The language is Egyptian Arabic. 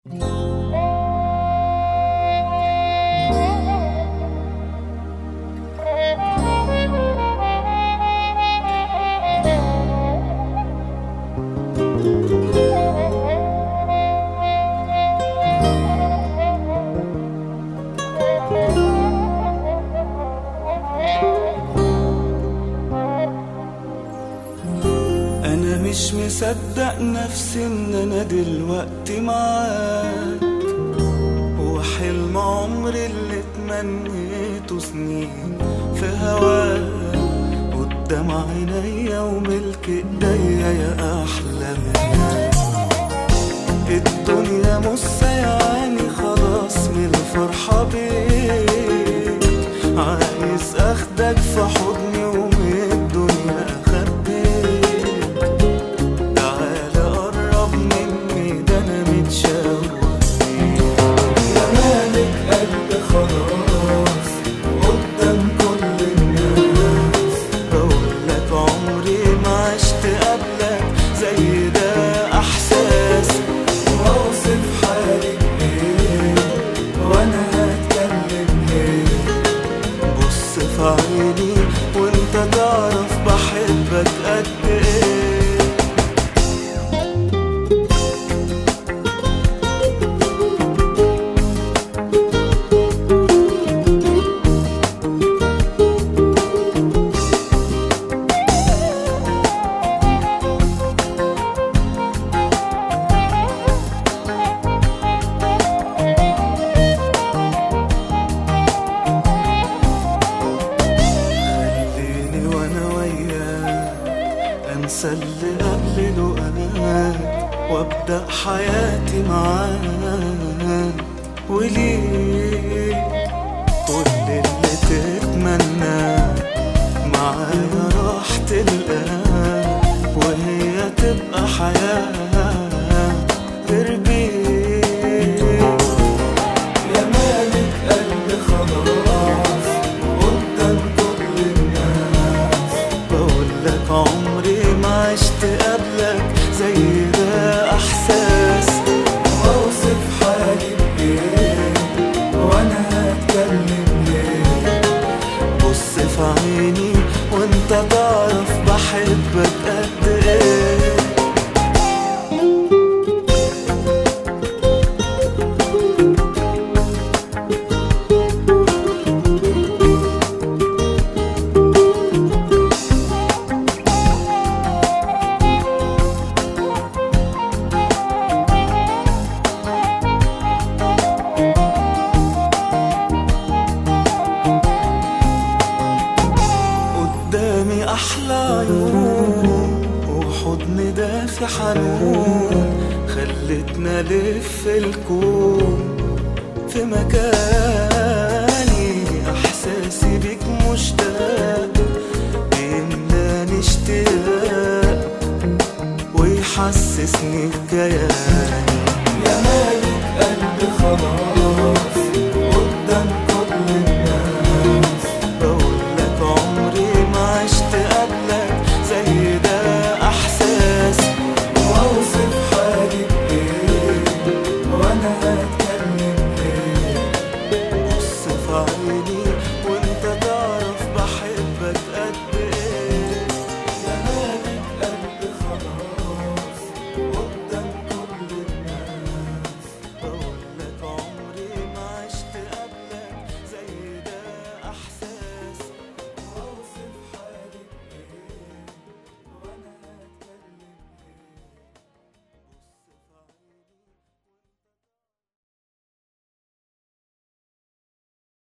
انا مش مصدق نفسي ان انا دلوقتي معاك هو حلم عمري اللي اتمنيته سنين في هواك قدام عينيا وملك ايديا يا احلى منك الدنيا مش سايعاني خلاص من الفرحة بيك عايز اخدك في حضني ومن الدنيا اخبيك تعالى قرب مني ده انا متشوق فيك يا مالك قلبي خلاص قدام كل الناس بقولك عمري ما عشت قبلك زي ده احساس واوصف حالي بايه وانا هتكلم ليه بص في عيني وانت تعرف بحبك قد ايه خليني وانا وياك انسى اللي قبل لقاك وابدا حياتي معاك وليك كل اللي تتمناه معايا راح تلقاه وهي تبقى حياة غير بيك يا مالك قلبي خلاص قدام كل الناس بقولك عمري ما عشت قبلك زي ده احساس واوصف حالي بايه وانا هتكلم ليه بص في عيني وانت تعرف بحبك قد ايه قدامي احلى عيون وحضن دافي حنون خلتنا الف الكون في مكاني احساسي بيك مشتاق بيملاني اشتياق ويحسسني بكياني